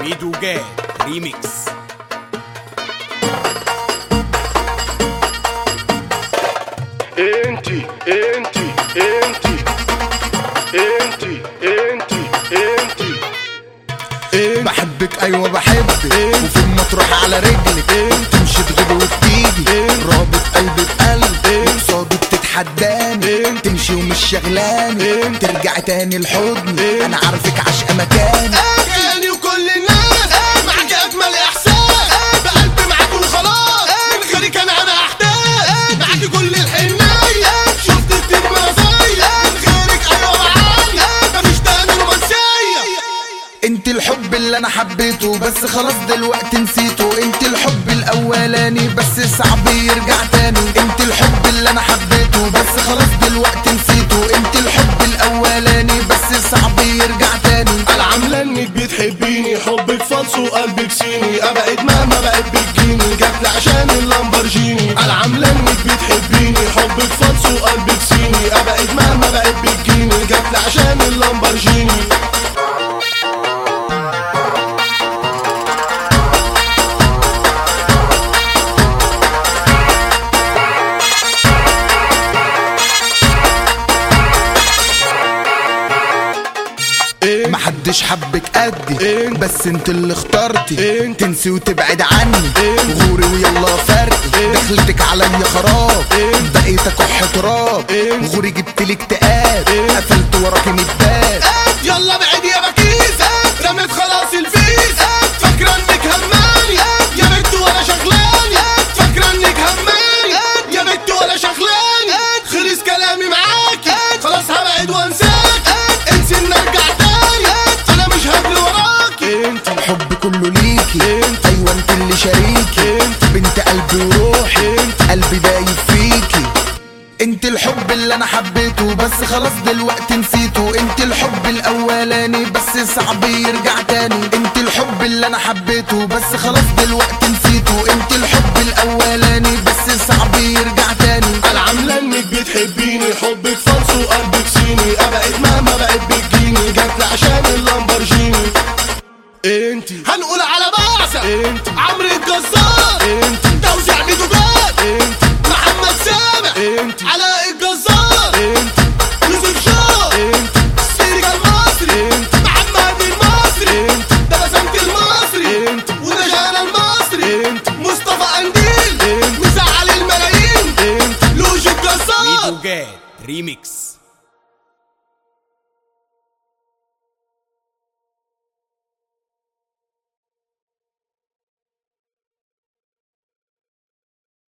ميدو جاد ريميكس انتي انتي انتي انتي انتي انتي بحبك ايوه بحبك وفي ما تروح على رجلك تمشي تغيب وبتيجي رابط قلبي بقلب قصادي بتتحداني تمشي ومش شغلاني ترجع تاني لحضني انا عارفك عشق مكاني مكاني وكل الناس معاك اجمل احساس بقلبي معاك وخلاص من غيرك انا انا احتاج معاكي كل الحنية شفت كتير مزايا من غيرك ايوه معايا مفيش تاني رومانسية انت الحب اللي انا حبيته بس خلاص دلوقتي نسيته انت الحب الاولاني بس صعب يرجع تاني انت الحب اللي انا حبيته بس خلاص دلوقتي نسيته انت الحب الاولاني بس صعب يرجع تاني انا عامله انك بتحبيني حبك فالص وقلبك صيني ابعد مهما بقت بتجيني جاتلي عشان اللامبرجيني انا عامله انك بتحبيني حبك فالص وقلبك صيني ابعد مهما بقت بتجيني جاتلي عشان اللامبرجيني محدش حبك قدي انت. بس انت اللي اخترتي انت. تنسي وتبعد عني انت. غوري ويلا فرقي انت. دخلتك عليا خراب انت. بقيت اكح تراب انت. غوري جبتلي اكتئاب انت. قفلت وراكي من الباب يلا بعد يا بكيس رميت خلاص الفيس فاكرة انك هماني يا بنت ولا شغلاني فاكرة انك هماني يا بنت ولا شغلاني خلص كلامي معاكي خلاص هبعد وانساكي انسي ان ارجع تاني انا مش هجري وراكي انت الحب كله ليكي انت. ايوه انت اللي شريكي انت. بنت قلبي وروحي انت. قلبي دايب فيكي انت الحب اللي انا حبيته بس خلاص دلوقتي نسيته انت الحب الاولاني بس صعب يرجع تاني انت الحب اللي انا حبيته بس خلاص دلوقتي نسيته انت الحب الاولاني بس صعب يرجع تاني انا عامله انك بتحبيني حبك فالص وقلبك صيني ابعد مهما بقت بتجيني جاتلي عشان اللامبرجيني انتي هنقول على بعثة انت عمرو الجزار انت توزيع ميدو جاد انت محمد سامع انت علاء الجزار